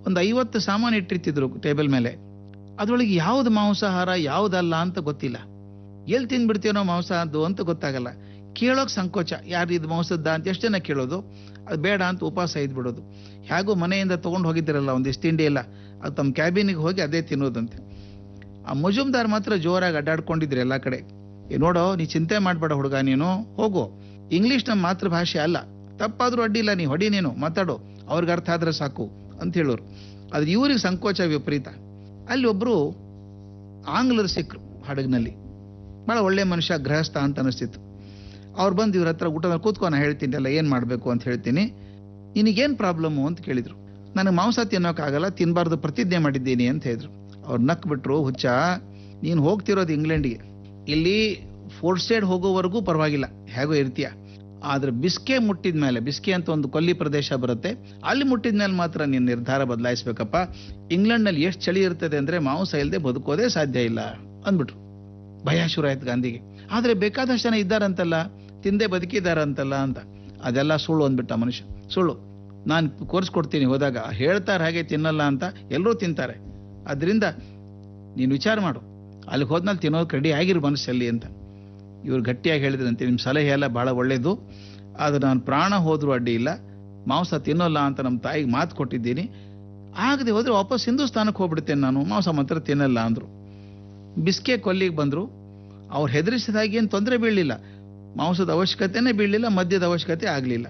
ಒಂದು ಐವತ್ತು ಸಾಮಾನು ಇಟ್ಟಿರ್ತಿದ್ರು ಟೇಬಲ್ ಮೇಲೆ ಅದ್ರೊಳಗೆ ಯಾವ್ದು ಮಾಂಸಾಹಾರ ಯಾವ್ದಲ್ಲ ಅಂತ ಗೊತ್ತಿಲ್ಲ ಎಲ್ಲಿ ತಿಂದ್ಬಿಡ್ತೀವೋ ಮಾಂಸ ಅದು ಅಂತ ಗೊತ್ತಾಗಲ್ಲ ಕೇಳೋಕ್ ಸಂಕೋಚ ಯಾರು ಇದು ಮಾಂಸದ್ದ ಅಂತ ಎಷ್ಟು ಜನ ಕೇಳೋದು ಅದು ಬೇಡ ಅಂತ ಉಪವಾಸ ಇದ್ಬಿಡೋದು ಹೇಗೂ ಮನೆಯಿಂದ ತೊಗೊಂಡು ಹೋಗಿದ್ದೀರಲ್ಲ ಒಂದಿಷ್ಟು ತಿಂಡಿ ಎಲ್ಲ ಅದು ತಮ್ಮ ಕ್ಯಾಬಿನಿಗೆ ಹೋಗಿ ಅದೇ ತಿನ್ನೋದಂತೆ ಆ ಮುಜುಮ್ದಾರ್ ಮಾತ್ರ ಜೋರಾಗಿ ಅಡ್ಡಾಡ್ಕೊಂಡಿದ್ರು ಎಲ್ಲ ಕಡೆ ಏ ನೋಡೋ ನೀ ಚಿಂತೆ ಮಾಡಬೇಡ ಹುಡುಗ ನೀನು ಹೋಗು ಇಂಗ್ಲಿಷ್ ನಮ್ಮ ಮಾತೃಭಾಷೆ ಅಲ್ಲ ತಪ್ಪಾದ್ರೂ ಅಡ್ಡಿಲ್ಲ ನೀ ಹೊಡಿ ನೀನು ಮಾತಾಡು ಅವ್ರಿಗೆ ಅರ್ಥ ಆದ್ರೆ ಸಾಕು ಅಂತ ಹೇಳೋರು ಆದ್ರೆ ಇವ್ರಿಗೆ ಸಂಕೋಚ ವಿಪರೀತ ಅಲ್ಲಿ ಒಬ್ರು ಆಂಗ್ಲರು ಸಿಕ್ಕರು ಹಡಗಿನಲ್ಲಿ ಬಹಳ ಒಳ್ಳೆ ಮನುಷ್ಯ ಗೃಹಸ್ಥ ಅಂತ ಅನಿಸ್ತಿತ್ತು ಅವ್ರು ಬಂದು ಇವ್ರ ಹತ್ರ ಊಟ ಕೂತ್ಕೊ ನಾ ಹೇಳ್ತೀನಿ ಎಲ್ಲ ಏನು ಮಾಡಬೇಕು ಅಂತ ಹೇಳ್ತೀನಿ ನಿನಗೇನು ಪ್ರಾಬ್ಲಮ್ಮು ಅಂತ ಕೇಳಿದ್ರು ನನಗೆ ಮಾಂಸ ತಿನ್ನೋಕ್ಕಾಗಲ್ಲ ತಿನ್ನಬಾರ್ದು ಪ್ರತಿಜ್ಞೆ ಮಾಡಿದ್ದೀನಿ ಅಂತ ಹೇಳಿದ್ರು ಅವ್ರು ನಕ್ ಬಿಟ್ರು ಹುಚ್ಚ ನೀನು ಹೋಗ್ತಿರೋದು ಇಂಗ್ಲೆಂಡ್ಗೆ ಇಲ್ಲಿ ಫೋರ್ಟ್ ಸೈಡ್ ಹೋಗೋವರೆಗೂ ಪರವಾಗಿಲ್ಲ ಹೇಗೋ ಇರ್ತೀಯ ಆದ್ರೆ ಬಿಸ್ಕೆ ಮುಟ್ಟಿದ ಮೇಲೆ ಬಿಸ್ಕೆ ಅಂತ ಒಂದು ಕೊಲ್ಲಿ ಪ್ರದೇಶ ಬರುತ್ತೆ ಅಲ್ಲಿ ಮುಟ್ಟಿದ ಮೇಲೆ ಮಾತ್ರ ನೀನು ನಿರ್ಧಾರ ಬದಲಾಯಿಸ್ಬೇಕಪ್ಪ ಇಂಗ್ಲೆಂಡ್ನಲ್ಲಿ ಎಷ್ಟು ಚಳಿ ಇರ್ತದೆ ಅಂದ್ರೆ ಮಾಂಸ ಇಲ್ಲದೆ ಬದುಕೋದೇ ಸಾಧ್ಯ ಇಲ್ಲ ಅಂದ್ಬಿಟ್ರು ಭಯ ಶುರು ಆಯ್ತು ಗಾಂಧಿಗೆ ಆದ್ರೆ ಬೇಕಾದಷ್ಟು ಜನ ಇದ್ದಾರಂತಲ್ಲ ತಿಂದೆ ಬದುಕಿದಾರಂತಲ್ಲ ಅಂತ ಅದೆಲ್ಲ ಸುಳ್ಳು ಅಂದ್ಬಿಟ್ಟ ಮನುಷ್ಯ ಸುಳ್ಳು ನಾನು ಕೋರ್ಸ್ ಕೊಡ್ತೀನಿ ಹೋದಾಗ ಹೇಳ್ತಾರೆ ಹಾಗೆ ತಿನ್ನಲ್ಲ ಅಂತ ಎಲ್ಲರೂ ತಿಂತಾರೆ ಅದರಿಂದ ನೀನು ವಿಚಾರ ಮಾಡು ಅಲ್ಲಿಗೆ ಹೋದ್ಮೇಲೆ ತಿನ್ನೋಕೆ ರೆಡಿ ಆಗಿರು ಮನಸ್ಸಲ್ಲಿ ಅಂತ ಇವ್ರು ಗಟ್ಟಿಯಾಗಿ ಹೇಳಿದ್ರಂತೆ ನಿಮ್ಮ ಸಲಹೆ ಎಲ್ಲ ಭಾಳ ಒಳ್ಳೇದು ಆದ್ರೆ ನಾನು ಪ್ರಾಣ ಹೋದ್ರೂ ಅಡ್ಡಿ ಇಲ್ಲ ಮಾಂಸ ತಿನ್ನೋಲ್ಲ ಅಂತ ನಮ್ಮ ತಾಯಿಗೆ ಮಾತು ಕೊಟ್ಟಿದ್ದೀನಿ ಆಗದೆ ಹೋದ್ರೆ ವಾಪಸ್ ಹಿಂದೂಸ್ತಾನಕ್ಕೆ ಹೋಗ್ಬಿಡ್ತೇನೆ ನಾನು ಮಾಂಸ ಮಾತ್ರ ತಿನ್ನಲ್ಲ ಅಂದರು ಬಿಸ್ಕೆ ಕೊಲ್ಲಿಗೆ ಬಂದರು ಅವ್ರು ಹೆದರಿಸಿದಾಗಿ ಏನು ತೊಂದರೆ ಬೀಳಲಿಲ್ಲ ಮಾಂಸದ ಅವಶ್ಯಕತೆನೇ ಬೀಳಲಿಲ್ಲ ಮದ್ಯದ ಅವಶ್ಯಕತೆ ಆಗಲಿಲ್ಲ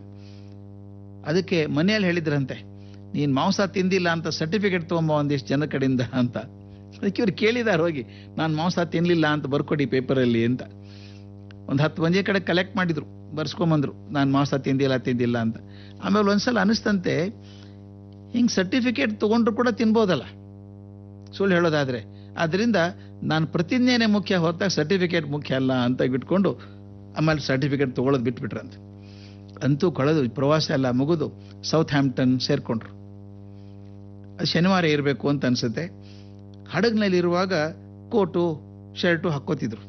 ಅದಕ್ಕೆ ಮನೆಯಲ್ಲಿ ಹೇಳಿದ್ರಂತೆ ನೀನು ಮಾಂಸ ತಿಂದಿಲ್ಲ ಅಂತ ಸರ್ಟಿಫಿಕೇಟ್ ತೊಗೊಂಬ ಒಂದಿಷ್ಟು ಜನ ಕಡೆಯಿಂದ ಅಂತ ಅದಕ್ಕೆ ಇವ್ರು ಕೇಳಿದಾರೆ ಹೋಗಿ ನಾನು ಮಾಂಸ ತಿನ್ನಲಿಲ್ಲ ಅಂತ ಬರ್ಕೊಡಿ ಪೇಪರಲ್ಲಿ ಅಂತ ಒಂದು ಹತ್ತು ಮಂದಿ ಕಡೆ ಕಲೆಕ್ಟ್ ಮಾಡಿದ್ರು ಬರ್ಸ್ಕೊಂಬಂದ್ರು ನಾನು ಮಾಂಸ ತಿಂದಿಲ್ಲ ತಿಂದಿಲ್ಲ ಅಂತ ಆಮೇಲೆ ಒಂದ್ಸಲ ಅನಿಸ್ತಂತೆ ಹಿಂಗೆ ಸರ್ಟಿಫಿಕೇಟ್ ತೊಗೊಂಡ್ರು ಕೂಡ ತಿನ್ಬೋದಲ್ಲ ಸುಳ್ಳು ಹೇಳೋದಾದ್ರೆ ಆದ್ರಿಂದ ನಾನು ಪ್ರತಿಜ್ಞೆನೇ ಮುಖ್ಯ ಹೊರತಾಗ ಸರ್ಟಿಫಿಕೇಟ್ ಮುಖ್ಯ ಅಲ್ಲ ಅಂತ ಬಿಟ್ಕೊಂಡು ಆಮೇಲೆ ಸರ್ಟಿಫಿಕೇಟ್ ತೊಗೊಳೋದು ಬಿಟ್ಬಿಟ್ರಂತೆ ಅಂತೂ ಕಳೆದು ಪ್ರವಾಸ ಎಲ್ಲ ಮುಗಿದು ಸೌತ್ ಹ್ಯಾಂಪ್ಟನ್ ಸೇರ್ಕೊಂಡ್ರು ಅದು ಶನಿವಾರ ಇರಬೇಕು ಅಂತ ಅನ್ಸುತ್ತೆ ಹಡಗ್ನಲ್ಲಿ ಇರುವಾಗ ಕೋಟು ಶರ್ಟು ಹಾಕ್ಕೋತಿದ್ರು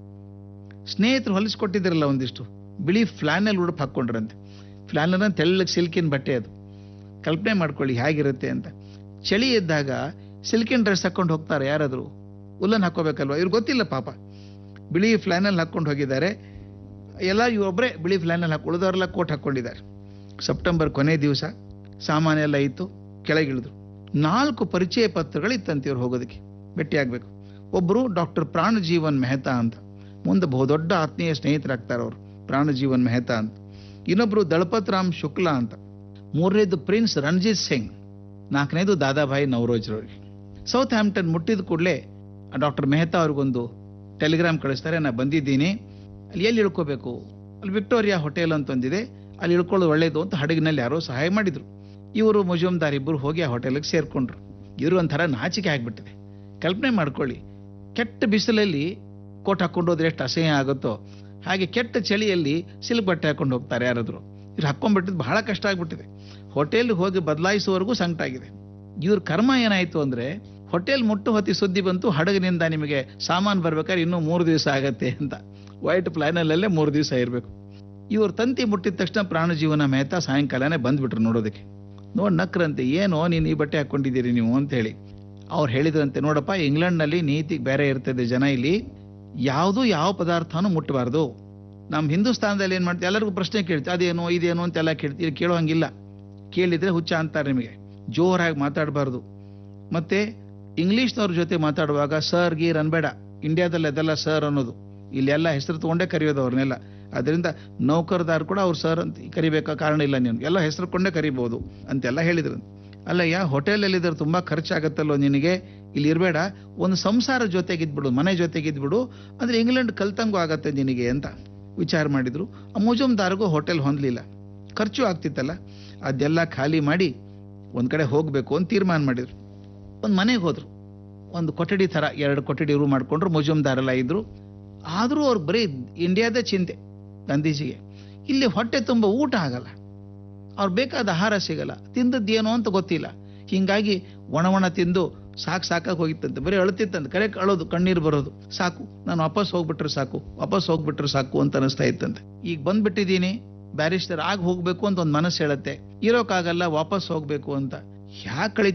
ಸ್ನೇಹಿತರು ಹೊಲಿಸ್ಕೊಟ್ಟಿದ್ರಲ್ಲ ಒಂದಿಷ್ಟು ಬಿಳಿ ಫ್ಲಾನೆಲ್ ಉಡುಪು ಹಾಕ್ಕೊಂಡ್ರಂತೆ ಫ್ಲಾನೆಲ್ ತೆಳ್ಳಗೆ ಸಿಲ್ಕಿನ ಬಟ್ಟೆ ಅದು ಕಲ್ಪನೆ ಮಾಡ್ಕೊಳ್ಳಿ ಹೇಗಿರುತ್ತೆ ಅಂತ ಚಳಿ ಇದ್ದಾಗ ಸಿಲ್ಕಿನ್ ಡ್ರೆಸ್ ಹಾಕೊಂಡು ಹೋಗ್ತಾರೆ ಯಾರಾದರೂ ಉಲ್ಲನ್ ಹಾಕೋಬೇಕಲ್ವಾ ಇವ್ರಿಗೆ ಗೊತ್ತಿಲ್ಲ ಪಾಪ ಬಿಳಿ ಫ್ಲಾನೆಲ್ ಹಾಕೊಂಡು ಹೋಗಿದ್ದಾರೆ ಎಲ್ಲ ಇವೊಬ್ಬರೇ ಬಿಳಿ ಫ್ಲಾನೆಲ್ ಹಾಕಿ ಉಳಿದವರೆಲ್ಲ ಕೋಟ್ ಹಾಕ್ಕೊಂಡಿದ್ದಾರೆ ಸೆಪ್ಟೆಂಬರ್ ಕೊನೆ ದಿವಸ ಸಾಮಾನೆಲ್ಲ ಇತ್ತು ಕೆಳಗಿಳಿದ್ರು ನಾಲ್ಕು ಪರಿಚಯ ಪತ್ರಗಳು ಇತ್ತಂತೆ ಇವ್ರು ಹೋಗೋದಕ್ಕೆ ಭೇಟಿಯಾಗಬೇಕು ಒಬ್ಬರು ಡಾಕ್ಟರ್ ಪ್ರಾಣಜೀವನ್ ಮೆಹ್ತಾ ಅಂತ ಮುಂದೆ ಬಹುದೊಡ್ಡ ಆತ್ಮೀಯ ಸ್ನೇಹಿತರಾಗ್ತಾರೆ ಅವರು ಪ್ರಾಣಜೀವನ್ ಮೆಹ್ತಾ ಅಂತ ಇನ್ನೊಬ್ರು ದಳಪತ್ ರಾಮ್ ಶುಕ್ಲಾ ಅಂತ ಮೂರನೇದು ಪ್ರಿನ್ಸ್ ರಣಜಿತ್ ಸಿಂಗ್ ನಾಲ್ಕನೇದು ದಾದಾಭಾಯಿ ನವರೋಜ್ರವ್ರಿಗೆ ಸೌತ್ ಹ್ಯಾಂಪ್ಟನ್ ಮುಟ್ಟಿದ ಕೂಡಲೇ ಡಾಕ್ಟರ್ ಮೆಹ್ತಾ ಅವ್ರಿಗೊಂದು ಟೆಲಿಗ್ರಾಮ್ ಕಳಿಸ್ತಾರೆ ನಾ ಬಂದಿದ್ದೀನಿ ಅಲ್ಲಿ ಎಲ್ಲಿ ಇಳ್ಕೋಬೇಕು ಅಲ್ಲಿ ವಿಕ್ಟೋರಿಯಾ ಹೋಟೆಲ್ ಅಂತ ಒಂದಿದೆ ಅಲ್ಲಿ ಇಳ್ಕೊಳ್ಳೋದು ಒಳ್ಳೇದು ಅಂತ ಹಡಗಿನಲ್ಲಿ ಯಾರೋ ಸಹಾಯ ಮಾಡಿದ್ರು ಇವರು ಮುಜುಮ್ದಾರ್ ಇಬ್ಬರು ಹೋಗಿ ಆ ಹೋಟೆಲ್ಗೆ ಸೇರ್ಕೊಂಡ್ರು ಇವರು ಒಂಥರ ನಾಚಿಕೆ ಆಗ್ಬಿಟ್ಟಿದೆ ಕಲ್ಪನೆ ಮಾಡ್ಕೊಳ್ಳಿ ಕೆಟ್ಟ ಬಿಸಿಲಲ್ಲಿ ಕೋಟ್ ಹಾಕೊಂಡು ಹೋದ್ರೆ ಎಷ್ಟು ಅಸಹ್ಯ ಆಗುತ್ತೋ ಹಾಗೆ ಕೆಟ್ಟ ಚಳಿಯಲ್ಲಿ ಸಿಲ್ಕ್ ಬಟ್ಟೆ ಹಾಕೊಂಡು ಹೋಗ್ತಾರೆ ಯಾರಾದ್ರು ಇವ್ರು ಹಾಕೊಂಡ್ಬಿಟ್ಟಿದ್ದು ಬಹಳ ಕಷ್ಟ ಆಗ್ಬಿಟ್ಟಿದೆ ಹೋಟೆಲ್ ಹೋಗಿ ಬದಲಾಯಿಸುವವರೆಗೂ ಸಂಕಟ ಆಗಿದೆ ಇವ್ರ ಕರ್ಮ ಏನಾಯ್ತು ಅಂದ್ರೆ ಹೋಟೆಲ್ ಮುಟ್ಟು ಹೊತ್ತಿ ಸುದ್ದಿ ಬಂತು ಹಡಗಿನಿಂದ ನಿಮಗೆ ಸಾಮಾನು ಬರ್ಬೇಕಾದ್ರೆ ಇನ್ನೂ ಮೂರು ದಿವಸ ಆಗತ್ತೆ ಅಂತ ವೈಟ್ ಪ್ಲಾನಲ್ಲೇ ಮೂರು ದಿವಸ ಇರಬೇಕು ಇವ್ರ ತಂತಿ ಮುಟ್ಟಿದ ತಕ್ಷಣ ಪ್ರಾಣಜೀವನ ಮೆಹ್ತಾ ಸಾಯಂಕಾಲನೇ ಬಂದ್ಬಿಟ್ರು ನೋಡೋದಕ್ಕೆ ನೋಡ್ ನಕ್ರಂತೆ ಏನೋ ನೀನು ಈ ಬಟ್ಟೆ ಹಾಕೊಂಡಿದ್ದೀರಿ ನೀವು ಅಂತ ಹೇಳಿ ಅವ್ರು ಹೇಳಿದ್ರಂತೆ ನೋಡಪ್ಪ ಇಂಗ್ಲೆಂಡ್ನಲ್ಲಿ ನೀತಿ ಬೇರೆ ಇರ್ತದೆ ಜನ ಇಲ್ಲಿ ಯಾವುದೂ ಯಾವ ಪದಾರ್ಥನೂ ಮುಟ್ಟಬಾರ್ದು ನಮ್ಮ ಹಿಂದೂಸ್ತಾನದಲ್ಲಿ ಏನು ಮಾಡ್ತೀವಿ ಎಲ್ಲರಿಗೂ ಪ್ರಶ್ನೆ ಕೇಳ್ತೀವಿ ಅದೇನು ಇದೇನು ಅಂತೆಲ್ಲ ಕೇಳ್ತೀವಿ ಕೇಳೋ ಹಂಗಿಲ್ಲ ಕೇಳಿದ್ರೆ ಹುಚ್ಚ ಅಂತಾರೆ ನಿಮಗೆ ಜೋರಾಗಿ ಮಾತಾಡಬಾರ್ದು ಮತ್ತೆ ಇಂಗ್ಲೀಷ್ನವ್ರ ಜೊತೆ ಮಾತಾಡುವಾಗ ಸರ್ ಗೀರ್ ಅನ್ಬೇಡ ಇಂಡಿಯಾದಲ್ಲಿ ಅದೆಲ್ಲ ಸರ್ ಅನ್ನೋದು ಇಲ್ಲೆಲ್ಲ ಹೆಸರು ತಗೊಂಡೇ ಕರೆಯೋದು ಅವ್ರನ್ನೆಲ್ಲ ಅದರಿಂದ ನೌಕರದಾರ್ ಕೂಡ ಅವ್ರು ಸರ್ ಅಂತ ಕರಿಬೇಕಾ ಕಾರಣ ಇಲ್ಲ ನೀನು ಎಲ್ಲ ಹೆಸರು ಕೊಂಡೇ ಕರಿಬಹುದು ಅಂತೆಲ್ಲ ಹೇಳಿದ್ರು ಅಲ್ಲಯ್ಯ ಹೋಟೆಲಲ್ಲಿ ಇದ್ರೆ ತುಂಬಾ ಖರ್ಚಾಗತ್ತಲ್ಲೋ ನಿನಗೆ ಇಲ್ಲಿ ಇರಬೇಡ ಒಂದು ಸಂಸಾರ ಜೊತೆಗಿದ್ಬಿಡು ಮನೆ ಜೊತೆಗಿದ್ಬಿಡು ಅಂದ್ರೆ ಇಂಗ್ಲೆಂಡ್ ಕಲ್ತಂಗೂ ಆಗತ್ತೆ ನಿನಗೆ ಅಂತ ವಿಚಾರ ಮಾಡಿದ್ರು ಆ ಮುಜುಮ್ದಾರ್ಗೂ ಹೋಟೆಲ್ ಹೊಂದಲಿಲ್ಲ ಖರ್ಚು ಆಗ್ತಿತ್ತಲ್ಲ ಅದೆಲ್ಲ ಖಾಲಿ ಮಾಡಿ ಒಂದ್ ಕಡೆ ಹೋಗ್ಬೇಕು ಅಂತ ತೀರ್ಮಾನ ಮಾಡಿದ್ರು ಒಂದು ಮನೆಗೆ ಹೋದ್ರು ಒಂದು ಕೊಠಡಿ ತರ ಎರಡು ಕೊಠಡಿ ರೂಮ್ ಮಾಡ್ಕೊಂಡ್ರು ಮುಜುಮ್ದಾರೆಲ್ಲ ಇದ್ರು ಆದರೂ ಅವ್ರು ಬರೀ ಇಂಡಿಯಾದ ಚಿಂತೆ ಗಾಂಧೀಜಿಗೆ ಇಲ್ಲಿ ಹೊಟ್ಟೆ ತುಂಬ ಊಟ ಆಗಲ್ಲ ಅವ್ರು ಬೇಕಾದ ಆಹಾರ ಸಿಗಲ್ಲ ತಿಂದದ್ದೇನೋ ಅಂತ ಗೊತ್ತಿಲ್ಲ ಹಿಂಗಾಗಿ ಒಣ ಒಣ ತಿಂದು ಸಾಕು ಸಾಕಾಗಿ ಹೋಗಿತ್ತಂತೆ ಬರೀ ಅಳ್ತಿತ್ತಂತೆ ಕರೆ ಅಳೋದು ಕಣ್ಣೀರು ಬರೋದು ಸಾಕು ನಾನು ವಾಪಸ್ ಹೋಗ್ಬಿಟ್ರೆ ಸಾಕು ವಾಪಸ್ ಹೋಗ್ಬಿಟ್ರೆ ಸಾಕು ಅಂತ ಅನಿಸ್ತಾ ಇತ್ತಂತೆ ಈಗ ಬಂದ್ಬಿಟ್ಟಿದ್ದೀನಿ ಬ್ಯಾರಿಸ್ಟರ್ ಆಗಿ ಹೋಗ್ಬೇಕು ಅಂತ ಒಂದು ಮನಸ್ಸು ಹೇಳುತ್ತೆ ಇರೋಕ್ಕಾಗಲ್ಲ ವಾಪಸ್ ಹೋಗ್ಬೇಕು ಅಂತ ಯಾಕೆ